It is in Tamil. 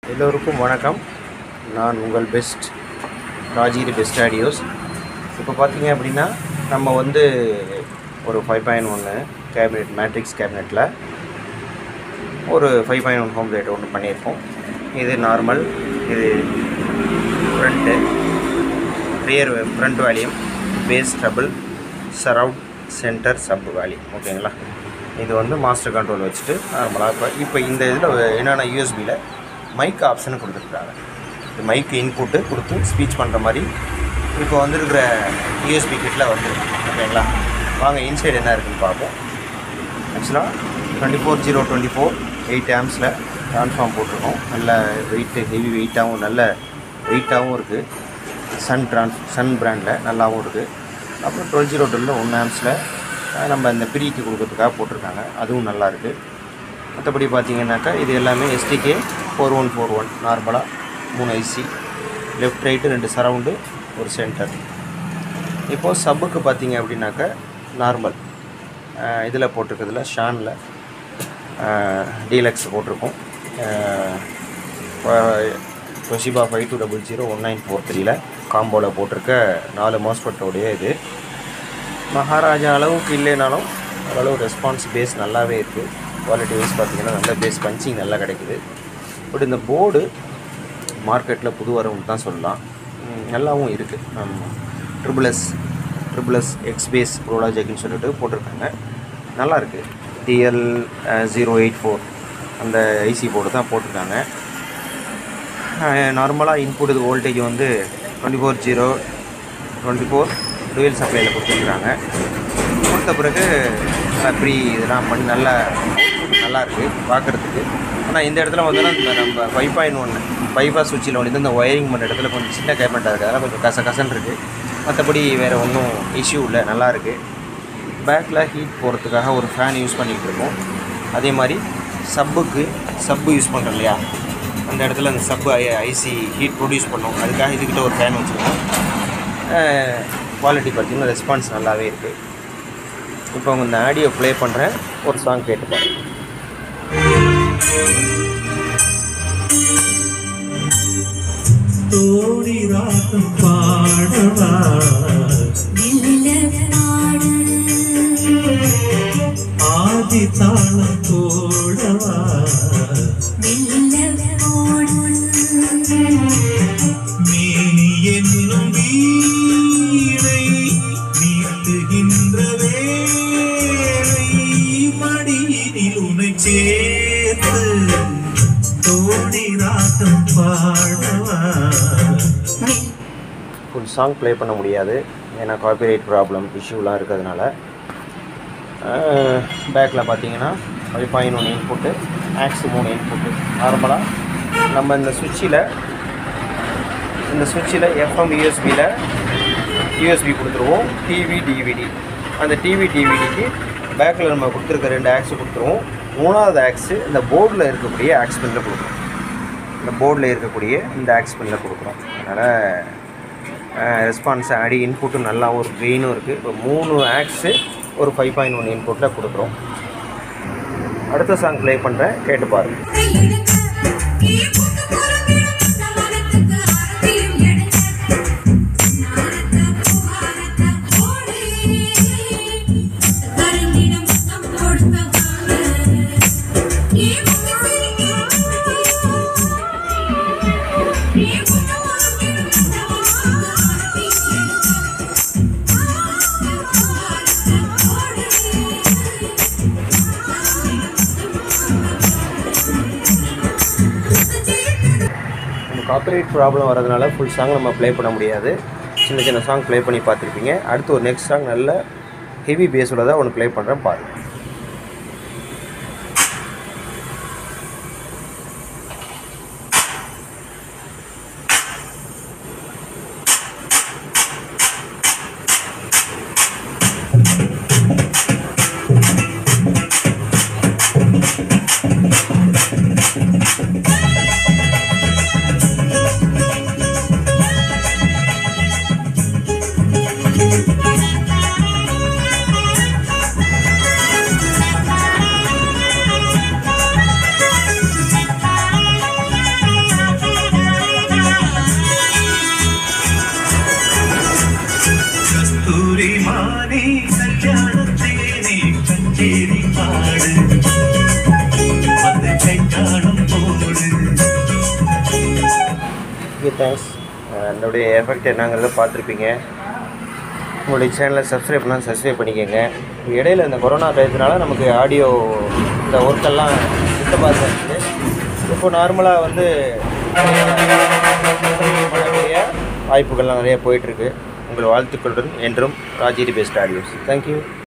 எல்லோருக்கும் வணக்கம் நான் உங்கள் பெஸ்ட் ராஜீரி பெஸ்ட் ஆடியோஸ் இப்போ பார்த்தீங்க அப்படின்னா நம்ம வந்து ஒரு ஃபைவ் பாயிண்ட் ஒன்று கேபினெட் மேட்ரிக்ஸ் கேபினெட்டில் ஒரு five point one home rate ஒன்று பண்ணியிருக்கோம் இது நார்மல் இது front rear front volume bass treble surround centre sub value ஓகேங்களா இது வந்து மாஸ்டர் கண்ட்ரோல் வச்சுட்டு நார்மலாக இப்போ இப்போ இந்த இதில் என்னென்ன யூஎஸ்பியில் மைக் ஆப்ஷன் கொடுத்துருக்காங்க இந்த மைக் இன்புட்டு கொடுத்து ஸ்பீச் பண்ணுற மாதிரி இப்போ வந்துருக்கிற யூஎஸ்பி கிட்டில் வந்துருக்கு ஓகேங்களா வாங்க இன்சைடு என்ன இருக்குன்னு பார்ப்போம் ஆக்சுவலாக twenty four zero twenty four eight ஆம்ஸில் ட்ரான்ஸ்ஃபார்ம் போட்டிருக்கோம் நல்ல வெயிட்டு ஹெவி வெயிட்டாகவும் நல்ல வெயிட்டாகவும் இருக்குது சன் ட்ரான்ஸ் சன் பிராண்டில் நல்லாவும் இருக்குது அப்புறம் டுவெல் ஜீரோ டுவெல் ஒன் ஆம்ஸில் நம்ம இந்த பிரிக்கு கொடுக்கறதுக்காக போட்டிருக்காங்க அதுவும் நல்லா இருக்குது மற்றபடி பார்த்தீங்கன்னாக்கா இது எல்லாமே STK four one four one நார்மலாக மூணு ஐசி லெஃப்ட் ரைட்டு ரெண்டு சரவுண்டு ஒரு சென்டர் இப்போது சப்புக்கு பார்த்தீங்க அப்படின்னாக்கா நார்மல் இதில் போட்டிருக்கிறதுல ஷானில் டீலக்ஸ் போட்டிருக்கோம் Toshiba five two double zero one nine four த்ரீல காம்போவில் போட்டிருக்க நாலு மாஸ்பட்டோடைய இது மகாராஜா அளவுக்கு இல்லைனாலும் ஓரளவு ரெஸ்பான்ஸ் பேஸ் நல்லாவே இருக்குது குவாலிட்டி வைஸ் பார்த்தீங்கன்னா நல்ல பேஸ் பஞ்சிங் நல்லா கிடைக்குது பட் இந்த போர்டு மார்க்கெட்டில் புது வரவுன்னு தான் சொல்லலாம் ம், நல்லாவும் இருக்குது triple S triple S X bass ப்ரோலாஜெக்னு சொல்லிட்டு போட்டிருக்காங்க நல்லா இருக்குது டிஎல் ஜீரோ எயிட் ஃபோர் அந்த ஐசி போர்டு தான் போட்டிருக்காங்க நார்மலாக இன்புட் இது வோல்டேஜ் வந்து twenty four zero twenty four twelve சப்ளையில் கொடுத்துருக்குறாங்க கொடுத்த பிறகு ப்ரீ இதெல்லாம் பண்ணி நல்லா நல்லா இருக்குது பார்க்குறதுக்கு ஆனால் இந்த இடத்துல பார்த்தோன்னா இந்த நம்ம ஃபைவ் பாயிண்ட் ஒன்று பைபாஸ் சுவிட்சில் வந்து இந்த ஒயரிங் பண்ணுற இடத்துல கொஞ்சம் சின்ன கேபினட்டாக இருக்குது அதெல்லாம் கொஞ்சம் கச கசன்னு இருக்குது மற்றபடி வேறு ஒன்றும் இஷ்யூ இல்லை நல்லா இருக்குது பேக்கில் ஹீட் போகிறதுக்காக ஒரு ஃபேன் யூஸ் பண்ணிகிட்டு இருக்கோம் அதே மாதிரி சப்புக்கு சப்பு யூஸ் பண்ணுறோம் இல்லையா அந்த இடத்துல அந்த சப்பு ஐ ஐசி ஹீட் ப்ரொடியூஸ் பண்ணோம் அதுக்காக இதுக்கிட்ட ஒரு ஃபேன் வச்சுருக்கோம் குவாலிட்டி பார்த்தீங்கன்னா ரெஸ்பான்ஸ் நல்லாவே இருக்குது இப்போ அவங்க இந்த ஆடியோ ப்ளே பண்ணுறேன் ஒரு சாங் கேட்டு பாருங்க தோடி ராகம் பாடவா ஆதி தாளம் போடவா மேனி என்னும் வீணை நீட்டுகின்ற வேளை மடியினில் உனை சேர்த்து தோடி ராகம் பாடவா ஃபுல் சாங் ப்ளே பண்ண முடியாது ஏன்னா காப்பிரைட் ப்ராப்ளம் இஷ்யூலாம் இருக்கிறதுனால பேக்கில் பார்த்தீங்கன்னா five point one input aux மூணு இன்புட்டு நார்மலாக நம்ம இந்த சுவிட்சில் இந்த சுவிட்சில் எஃப்எம் யூஎஸ்பியில் யூஎஸ்பி கொடுத்துருவோம் டிவி டிவிடி அந்த டிவி டிவிடிக்கு பேக்கில் நம்ம கொடுத்துருக்க ரெண்டு ஆக்ஸ் கொடுத்துருவோம் மூணாவது ஆக்ஸு இந்த போர்டில் இருக்கக்கூடிய ஆக்ஸ் பின்னில் கொடுக்குறோம் இந்த போர்டில் இருக்கக்கூடிய இந்த ஆக்ஸ் பின்னில் கொடுக்குறோம் அதனால் ரெஸ்பான்ஸ் அடி இன்புட்டும் நல்லா ஒரு கெயினும் இருக்குது இப்போ மூணு ஆக்ஸு ஒரு ஃபைவ் பாயிண்ட் ஒன் இன்புட்டில் கொடுக்குறோம் அடுத்த சாங் ப்ளே பண்ணுறேன் கேட்டு பாருங்கள் காப்பிரைட் ப்ராப்ளம் வரதுனால ஃபுல் சாங் நம்ம ப்ளே பண்ண முடியாது சின்ன சின்ன சாங் ப்ளே பண்ணி பார்த்துருப்பீங்க அடுத்து ஒரு நெக்ஸ்ட் சாங் நல்ல ஹெவி பேஸ் உள்ளதாக ஒன்று ப்ளே பண்ணுறேன் பாருங்கள் Thank தேங்க்ஸ் என்னுடைய எஃபெக்ட் என்னங்கிறத பார்த்துருப்பீங்க உங்களுடைய சேனலை சப்ஸ்கிரைப் பண்ணால் சப்ஸ்கிரைப் பண்ணிக்கோங்க இடையில இந்த கொரோனா டயத்தினால நமக்கு ஆடியோ இந்த ஒர்க்கெல்லாம் சுத்தமாக இருந்துச்சு இப்போ நார்மலாக வந்து பண்ணக்கூடிய வாய்ப்புகள்லாம் நிறைய போயிட்டுருக்கு உங்கள் வாழ்த்துக்களுடன் என்றும் ராஜீரி பெஸ்ட் ஆடியோஸ் தேங்க்யூ